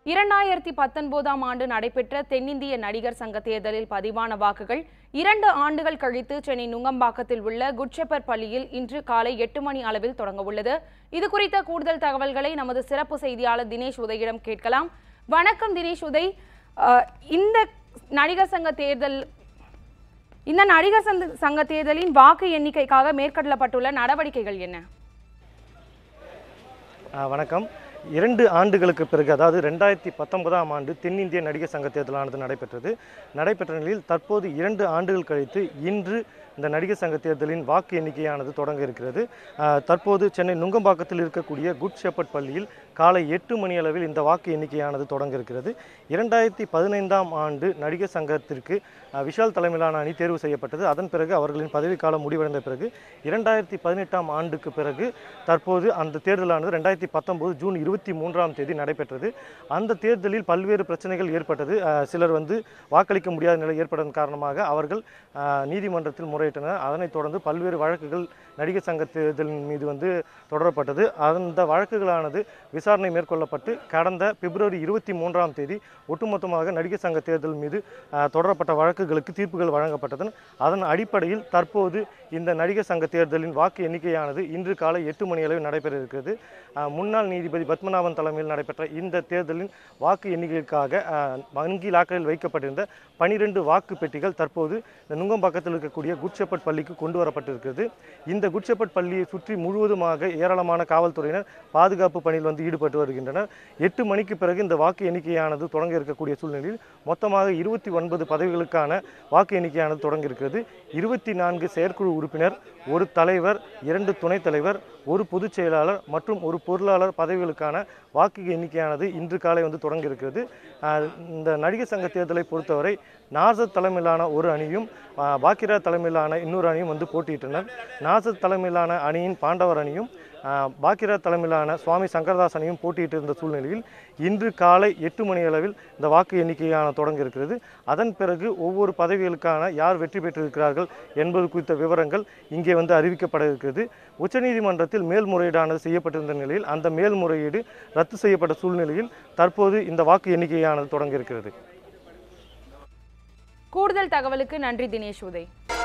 இரண்டாயிரத்தி பத்தொன்பதாம் ஆண்டு நடைபெற்ற தென்னிந்திய நடிகர் சங்க தேர்தலில் பதிவான வாக்குகள் இரண்டு ஆண்டுகள் கழித்து சென்னை நுங்கம்பாக்கத்தில் உள்ள குட்ஷெப்பர் பள்ளியில் இன்று காலை எட்டு மணி அளவில் தொடங்க உள்ளது இது குறித்த கூடுதல் தகவல்களை நமது சிறப்பு செய்தியாளர் தினேஷ் உதயிடம் கேட்கலாம் வணக்கம் தினேஷ் உதய் அஹ், இந்த நடிகர் சங்க தேர்தல் இந்த நடிகர் சங்க சங்க தேர்தலின் வாக்கு எண்ணிக்கைக்காக மேற்கொள்ளப்பட்டுள்ள நடவடிக்கைகள் என்ன ஆ, வணக்கம் இரண்டு ஆண்டுகளுக்கு பிறகு அதாவது ரெண்டாயிரத்தி பத்தொன்பதாம் ஆண்டு தென்னிந்திய நடிகர் சங்க தேர்தலானது நடைபெற்றது நடைபெற்ற நிலையில் தற்போது இரண்டு ஆண்டுகள் கழித்து இன்று இந்த நடிகர் சங்க தேர்தலின் வாக்கு எண்ணிக்கையானது தொடங்க இருக்கிறது ஆ, தற்போது சென்னை நுங்கம்பாக்கத்தில் இருக்கக்கூடிய குட் ஷெப்பர்ட் பள்ளியில் காலை எட்டு மணி அளவில் இந்த வாக்கு எண்ணிக்கையானது தொடங்க இருக்கிறது இரண்டாயிரத்தி பதினைந்தாம் ஆண்டு நடிகர் சங்கத்திற்கு ஆ, விஷால் தலைமையிலான அணி தேர்வு செய்யப்பட்டது அதன் பிறகு அவர்களின் பதவிக்காலம் முடிவடைந்த பிறகு இரண்டாயிரத்தி பதினெட்டாம் ஆண்டுக்கு பிறகு தற்போது அந்த தேர்தலானது ரெண்டாயிரத்தி பத்தொம்போது ஜூன் இருபத்தி மூன்றாம் தேதி நடைபெற்றது அந்த தேர்தலில் பல்வேறு பிரச்சனைகள் ஏற்பட்டது அஹ், சிலர் வந்து வாக்களிக்க முடியாத நிலை ஏற்பட்டதன் காரணமாக அவர்கள் அஹ், நீதிமன்றத்தில் முறையிட்டனர் அதனைத் தொடர்ந்து பல்வேறு வழக்குகள் நடிகர் சங்க தேர்தலின் மீது வந்து தொடரப்பட்டது அந்த வழக்குகளானது விசாரணை மேற்கொள்ளப்பட்டு கடந்த பிப்ரவரி இருபத்தி மூன்றாம் தேதி ஒட்டுமொத்தமாக நடிகர் சங்க தேர்தல் மீது அஹ், தொடரப்பட்ட வழக்குகளுக்கு தீர்ப்புகள் வழங்கப்பட்டதன் அதன் அடிப்படையில் தற்போது இந்த நடிகர் சங்க தேர்தலின் வாக்கு எண்ணிக்கையானது இன்று காலை எட்டு மணி அளவில் நடைபெற இருக்கிறது அஹ், முன்னாள் நீதிபதி பத்மநாபன் தலைமையில் நடைபெற்ற இந்த தேர்தலின் வாக்கு எண்ணிக்கைக்காக அஹ், வங்கி லாக்கரில் வைக்கப்பட்டிருந்த பனிரெண்டு வாக்கு பெட்டிகள் தற்போது இந்த நுங்கம்பாக்கத்தில் இருக்கக்கூடிய குட்செப்பட் பள்ளிக்கு கொண்டு வரப்பட்டிருக்கிறது இந்த குட்செப்பட் பள்ளியை சுற்றி முழுவதுமாக ஏராளமான காவல்துறையினர் பாதுகாப்பு பணியில் வந்து ஈடுபட்டு வருகின்றனர் எட்டு மணிக்கு பிறகு இந்த வாக்கு எண்ணிக்கையானது தொடங்க இருக்கக்கூடிய சூழ்நிலையில் மொத்தமாக இருபத்தி ஒன்பது பதவிகளுக்கான வாக்கு எண்ணிக்கையானது தொடங்க இருக்கிறது இருபத்தி நான்கு செயற்குழு உறுப்பினர் ஒரு தலைவர் இரண்டு துணைத் தலைவர் ஒரு பொதுச் செயலாளர் மற்றும் ஒரு பொருளாளர் பதவிகளுக்கான வாக்கு எண்ணிக்கையானது இன்று காலை வந்து தொடங்க இருக்கிறது ஆஹ் இந்த நடிகர் சங்க தேர்தலை பொறுத்தவரை நாசர் தலைமையிலான ஒரு அணியும் ஆஹ் பாக்கிரா தலைமையிலான இன்னொரு அணியும் வந்து போட்டியிட்டனர் நாசர் தலைமையிலான அணியின் பாண்டவர் அணியும் ஆஹ் பாக்கிரா தலைமையிலான சுவாமி சங்கரதாஸ் அணியும் போட்டியிட்டு இருந்த சூழ்நிலையில் இன்று காலை எட்டு மணி அளவில் இந்த வாக்கு எண்ணிக்கையான தொடங்க இருக்கிறது அதன் பிறகு ஒவ்வொரு பதவிகளுக்கான யார் வெற்றி பெற்றிருக்கிறார்கள் என்பது குறித்த விவரங்கள் இங்கே வந்து அறிவிக்கப்பட இருக்கிறது உச்சநீதிமன்றத்தில் மேல்முறையீடானது செய்யப்பட்டிருந்த நிலையில் அந்த மேல்முறையீடு ரத்து செய்யப்பட்ட சூழ்நிலையில் தற்போது இந்த வாக்கு எண்ணிக்கையானது தொடங்க இருக்கிறது கூடுதல் தகவலுக்கு நன்றி தினேஷ் உதய்